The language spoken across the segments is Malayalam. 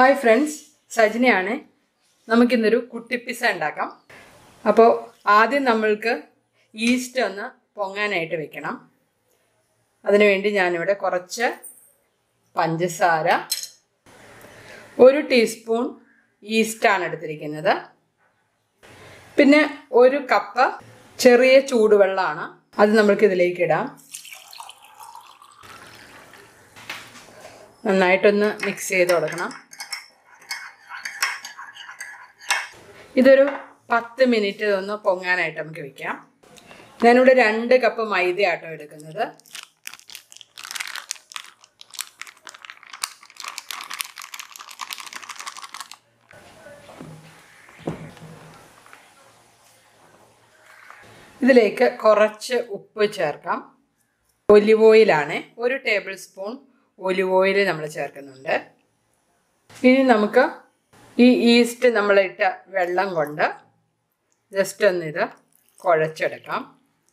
ഹായ് ഫ്രണ്ട്സ് സജിനയാണ് നമുക്കിന്നൊരു കുട്ടി പിസ്സ ഉണ്ടാക്കാം അപ്പോൾ ആദ്യം നമ്മൾക്ക് ഈസ്റ്റ് ഒന്ന് പൊങ്ങാനായിട്ട് വെക്കണം അതിനുവേണ്ടി ഞാനിവിടെ കുറച്ച് പഞ്ചസാര ഒരു ടീസ്പൂൺ ഈസ്റ്റാണ് എടുത്തിരിക്കുന്നത് പിന്നെ ഒരു കപ്പ് ചെറിയ ചൂടുവെള്ളമാണ് അത് നമ്മൾക്ക് ഇതിലേക്ക് ഇടാം നന്നായിട്ടൊന്ന് മിക്സ് ചെയ്ത് കൊടുക്കണം ഇതൊരു പത്ത് മിനിറ്റ് ഒന്ന് പൊങ്ങാനായിട്ട് നമുക്ക് വെക്കാം ഞാനിവിടെ രണ്ട് കപ്പ് മൈദയാട്ടോ എടുക്കുന്നത് ഇതിലേക്ക് കുറച്ച് ഉപ്പ് ചേർക്കാം ഒലിവ് ഓയിലാണ് ഒരു ടേബിൾ സ്പൂൺ ഒലിവ് ഓയിൽ നമ്മൾ ചേർക്കുന്നുണ്ട് ഇനി നമുക്ക് ഈ ഈസ്റ്റ് നമ്മളിട്ട വെള്ളം കൊണ്ട് ജസ്റ്റ് ഒന്ന് ഇത് കുഴച്ചെടുക്കാം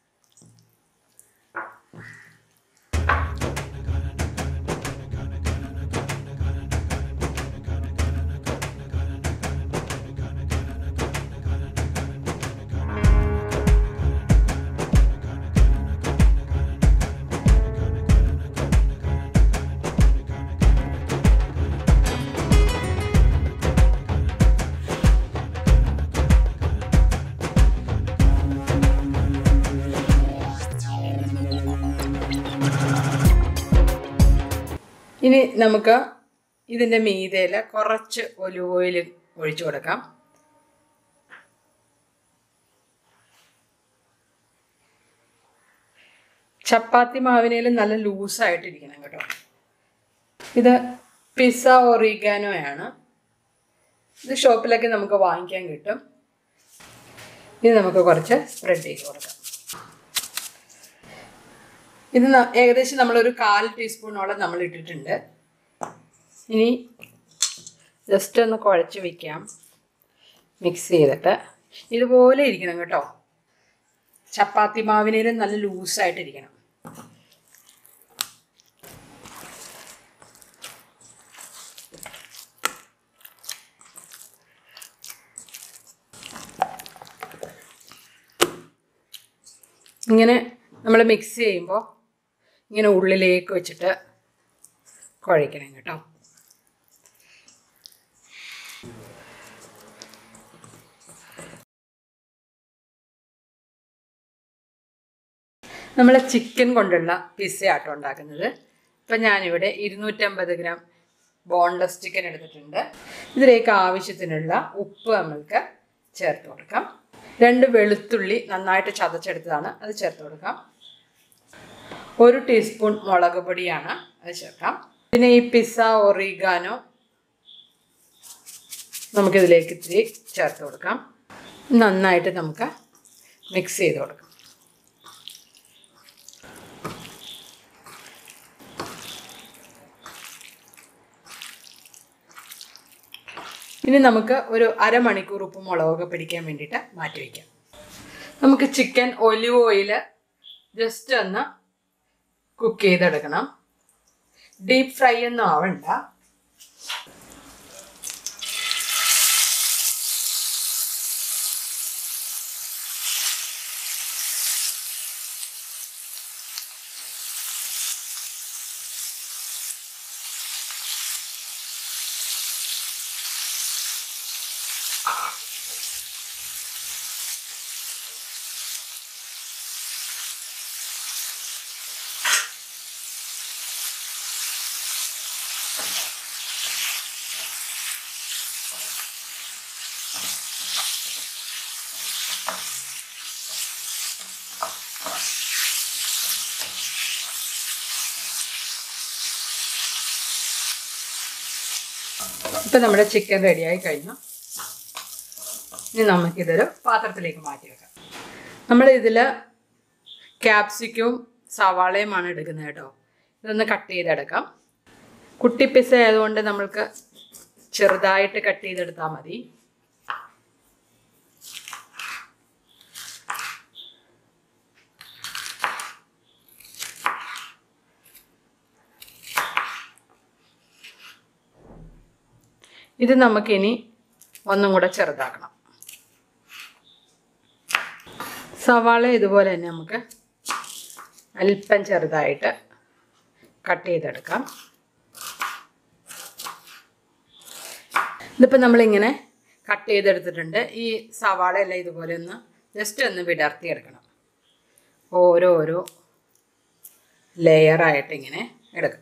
ഇനി നമുക്ക് ഇതിൻ്റെ മീതയിൽ കുറച്ച് ഒലിവ് ഓയിൽ ഒഴിച്ചു കൊടുക്കാം ചപ്പാത്തി മാവിനേലും നല്ല ലൂസായിട്ടിരിക്കണം കേട്ടോ ഇത് പിസ്സ ഒറിഗാനോ ആണ് ഇത് ഷോപ്പിലൊക്കെ നമുക്ക് വാങ്ങിക്കാൻ കിട്ടും ഇത് നമുക്ക് കുറച്ച് സ്പ്രെഡ് ചെയ്ത് കൊടുക്കാം ഇത് ന- ഏകദേശം നമ്മളൊരു കാൽ ടീസ്പൂണോളം നമ്മൾ ഇട്ടിട്ടുണ്ട് ഇനി ജസ്റ്റ് ഒന്ന് കുഴച്ച് വയ്ക്കാം മിക്സ് ചെയ്തിട്ട് ഇതുപോലെ ഇരിക്കണം കേട്ടോ ചപ്പാത്തി മാവിനേലും നല്ല ലൂസായിട്ടിരിക്കണം ഇങ്ങനെ നമ്മൾ മിക്സ് ചെയ്യുമ്പോൾ ഇങ്ങനെ ഉള്ളിലേക്ക് വെച്ചിട്ട് കുഴയ്ക്കണം കേട്ടോ നമ്മൾ ചിക്കൻ കൊണ്ടുള്ള പിസ്സ ആട്ടോ ഉണ്ടാക്കുന്നത് ഇപ്പം ഞാനിവിടെ ഇരുന്നൂറ്റമ്പത് ഗ്രാം ബോൺലെസ് ചിക്കൻ എടുത്തിട്ടുണ്ട് ഇതിലേക്ക് ആവശ്യത്തിനുള്ള ഉപ്പ് നമ്മൾക്ക് ചേർത്ത് കൊടുക്കാം രണ്ട് വെളുത്തുള്ളി നന്നായിട്ട് ചതച്ചെടുത്തതാണ് അത് ചേർത്ത് കൊടുക്കാം ഒരു ടീസ്പൂൺ മുളക് പൊടിയാണ് അത് ചേർക്കാം പിന്നെ ഈ പിസ്സ ഒറിഗാനോ നമുക്കിതിലേക്ക് ഇത്തിരി ചേർത്ത് കൊടുക്കാം നന്നായിട്ട് നമുക്ക് മിക്സ് ചെയ്ത് കൊടുക്കാം ഇനി നമുക്ക് ഒരു അരമണിക്കൂർ ഉപ്പ് മുളകൊക്കെ പിടിക്കാൻ വേണ്ടിയിട്ട് മാറ്റി വയ്ക്കാം നമുക്ക് ചിക്കൻ ഒലിവ് ഓയിൽ ജസ്റ്റ് ഒന്ന് കുക്ക് ചെയ്തെടുക്കണം ഡീപ്പ് ഫ്രൈ ഒന്നും ആവണ്ട ഇപ്പം നമ്മുടെ ചിക്കൻ റെഡിയായി കഴിഞ്ഞു ഇനി നമുക്കിതൊരു പാത്രത്തിലേക്ക് മാറ്റി വെക്കാം നമ്മൾ ഇതിൽ ക്യാപ്സിക്കും സവാളയുമാണ് എടുക്കുന്നത് കേട്ടോ ഇതൊന്ന് കട്ട് ചെയ്തെടുക്കാം കുട്ടി പിസ്സ ആയതുകൊണ്ട് നമ്മൾക്ക് ചെറുതായിട്ട് കട്ട് ചെയ്തെടുത്താൽ മതി ഇത് നമുക്കിനി ഒന്നും കൂടെ ചെറുതാക്കണം സവാള ഇതുപോലെ തന്നെ നമുക്ക് അല്പം ചെറുതായിട്ട് കട്ട് ചെയ്തെടുക്കാം ഇതിപ്പോൾ നമ്മളിങ്ങനെ കട്ട് ചെയ്തെടുത്തിട്ടുണ്ട് ഈ സവാള എല്ലാം ഇതുപോലെ ഒന്ന് ജസ്റ്റ് ഒന്ന് വിടർത്തിയെടുക്കണം ഓരോരോ ലെയറായിട്ട് ഇങ്ങനെ എടുക്കും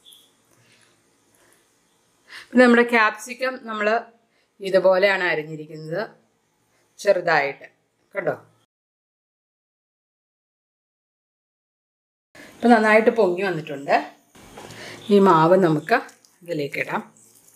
പിന്നെ നമ്മുടെ ക്യാപ്സിക്കം നമ്മൾ ഇതുപോലെയാണ് അരിഞ്ഞിരിക്കുന്നത് ചെറുതായിട്ട് കണ്ടോ ഇപ്പം നന്നായിട്ട് പൊങ്ങി വന്നിട്ടുണ്ട് ഈ മാവ് നമുക്ക് ഇതിലേക്ക് ഇടാം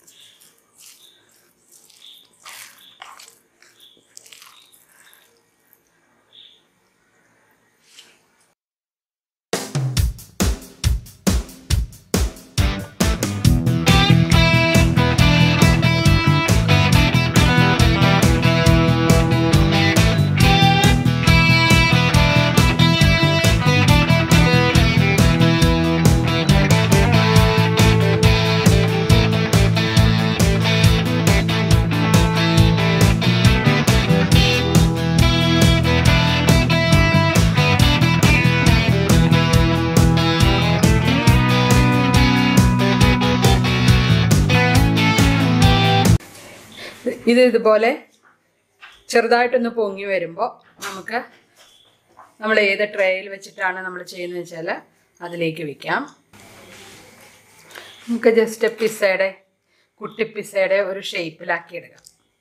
ഇത് ഇതുപോലെ ചെറുതായിട്ടൊന്ന് പൊങ്ങി വരുമ്പോൾ നമുക്ക് നമ്മൾ ഏത് ട്രേയിൽ വെച്ചിട്ടാണ് നമ്മൾ ചെയ്യുന്നത് വെച്ചാൽ അതിലേക്ക് വെക്കാം നമുക്ക് ജസ്റ്റ് പിസ്സയുടെ കുട്ടി പിസ്സയുടെ ഒരു ഷേപ്പിലാക്കി എടുക്കാം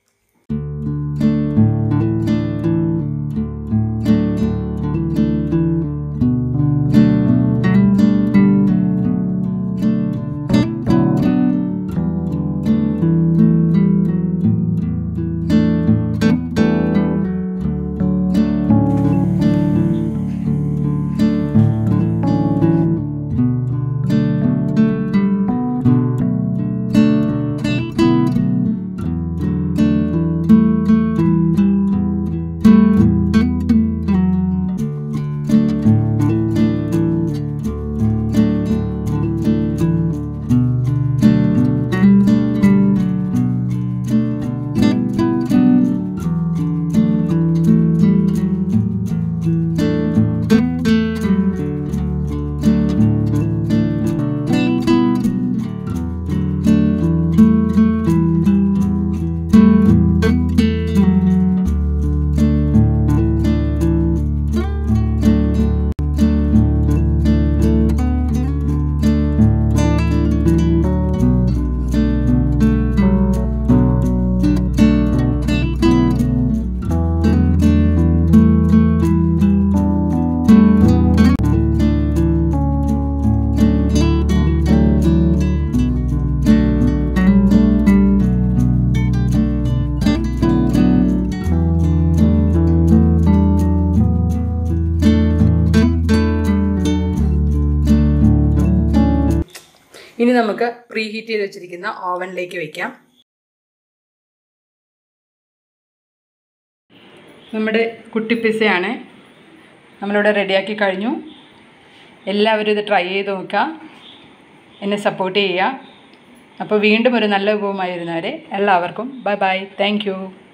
ഇനി നമുക്ക് പ്രീ ഹീറ്റ് ചെയ്ത് വെച്ചിരിക്കുന്ന ഓവനിലേക്ക് വെക്കാം നമ്മുടെ കുട്ടി പിസയാണ് നമ്മളിവിടെ റെഡിയാക്കി കഴിഞ്ഞു എല്ലാവരും ഇത് ട്രൈ ചെയ്ത് നോക്കുക എന്നെ സപ്പോർട്ട് ചെയ്യുക അപ്പോൾ വീണ്ടും ഒരു നല്ല വിഭവമായിരുന്നവരെ എല്ലാവർക്കും ബൈ ബൈ താങ്ക്